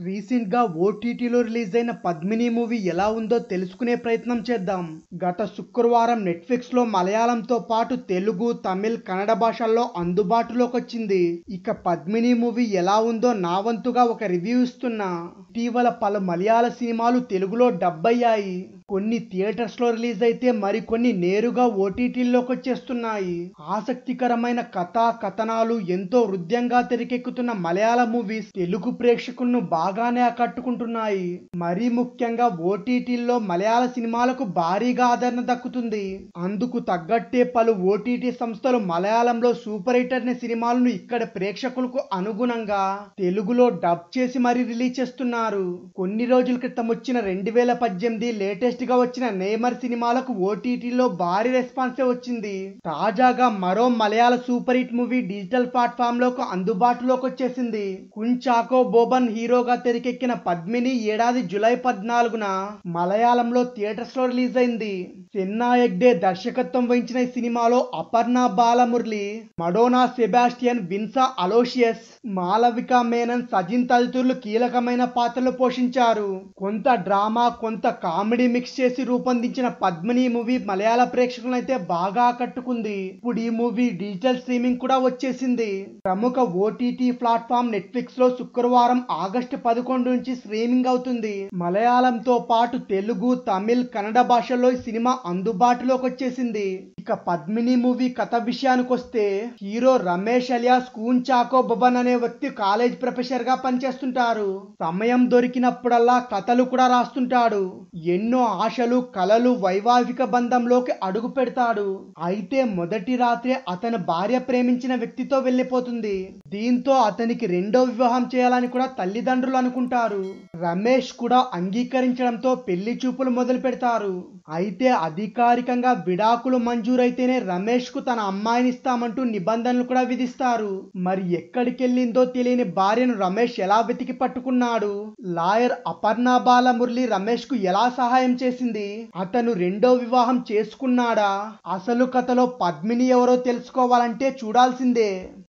recent గా ఓటీటీలో release అయిన పద్మిని మూవీ ఎలా ఉందో తెలుసుకునే ప్రయత్నం చేద్దాం గత శుక్రవారం నెట్ఫ్లిక్స్ లో మలయాళంతో పాటు తెలుగు తమిళ్ కన్నడ భాషల్లో అందుబాటులోకి వచ్చింది ఇక పద్మిని మూవీ ఎలా ఉందో నా వంతుగా ఒక రివ్యూ ఇస్తున్నా ఇటీవల పలు మలయాళ సినిమాలు తెలుగులో డబ్ అయ్యాయి కొన్ని థియేటర్స్ లో రిలీజ్ అయితే మరికొన్ని నేరుగా ఓటీటీల్లోకి వచ్చేస్తున్నాయి ఆసక్తికరమైన కథా కథనాలు ఎంతో హృదయంగా తెరకెక్కుతున్న మలయాళ మూవీస్ తెలుగు ప్రేక్షకులను బాగానే ఆకట్టుకుంటున్నాయి మరీ ముఖ్యంగా ఓటీటీల్లో మలయాళ సినిమాలకు భారీగా ఆదరణ దక్కుతుంది అందుకు తగ్గట్టే పలు ఓటీటీ సంస్థలు మలయాళంలో సూపర్ హిట్ అనే సినిమాలను ఇక్కడ ప్రేక్షకులకు అనుగుణంగా తెలుగులో డబ్ చేసి మరీ రిలీజ్ చేస్తున్నారు కొన్ని రోజుల క్రితం వచ్చిన రెండు వేల పద్దెనిమిది లేటెస్ట్ గా వచ్చిన నేమర్ సినిమాలకు ఓటీటీలో భారీ రెస్పాన్సే వచ్చింది తాజాగా మరో మలయాళ super hit movie digital platform లోకి అందుబాటులోకి వచ్చేసింది కుంచాకో బోబన్ హీరోగా తెరకెక్కిన పద్మిని ఏడాది జూలై పద్నాలుగున మలయాళంలో థియేటర్స్ లో రిలీజ్ అయింది చెన్నా హెగ్డే దర్శకత్వం వహించిన ఈ సినిమాలో అపర్ణ బాలమురళి మడోనా సెబాస్టియన్ విన్సా అలోషియస్ మాలవిక మేనన్ సజిన్ తదితరులు కీలకమైన పాత్రలు పోషించారు కొంత డ్రామా కొంత కామెడీ మిక్స్ చేసి రూపొందించిన పద్మిని మూవీ మలయాళ ప్రేక్షకులను అయితే బాగా ఆకట్టుకుంది ఇప్పుడు ఈ మూవీ డిజిటల్ స్ట్రీమింగ్ కూడా వచ్చేసింది ప్రముఖ ఓటీటీ ప్లాట్ఫామ్ నెట్ఫ్లిక్స్ లో శుక్రవారం ఆగస్టు పదకొండు నుంచి స్ట్రీమింగ్ అవుతుంది మలయాళంతో పాటు తెలుగు తమిళ్ కన్నడ భాషల్లో ఈ సినిమా అందుబాటులోకి వచ్చేసింది ఇక పద్మిని మూవీ కథ విషయానికి వస్తే hero Ramesh alias Kunchacko Boban అనే వ్యక్తి కాలేజ్ ప్రొఫెసర్ గా పనిచేస్తుంటారు సమయం దొరికినప్పుడల్లా కథలు కూడా రాస్తుంటాడు ఎన్నో ఆశలు కలలు వైవాహిక బంధంలోకి అడుగు పెడతాడు అయితే మొదటి రాత్రే అతని భార్య ప్రేమించిన వ్యక్తితో వెళ్ళిపోతుంది దీంతో అతనికి రెండో వివాహం చేయాలని కూడా తల్లిదండ్రులు అనుకుంటారు రమేష్ కూడా అంగీకరించడంతో పెళ్లి చూపులు మొదలు పెడతారు అయితే అధికారికంగా విడాకులు మంజూరైతేనే రమేష్ కు తన అమ్మాయిని ఇస్తామంటూ నిబంధనలు కూడా విధిస్తారు మరి ఎక్కడికెళ్ళిందో తెలియని భార్యను రమేష్ ఎలా వెతికి పట్టుకున్నాడు లాయర్ అపర్ణ బాలమురళి రమేష్ కు ఎలా సహాయం చేసింది అతను రెండో వివాహం చేసుకున్నాడా అసలు కథలో పద్మిని ఎవరో తెలుసుకోవాలంటే చూడాల్సిందే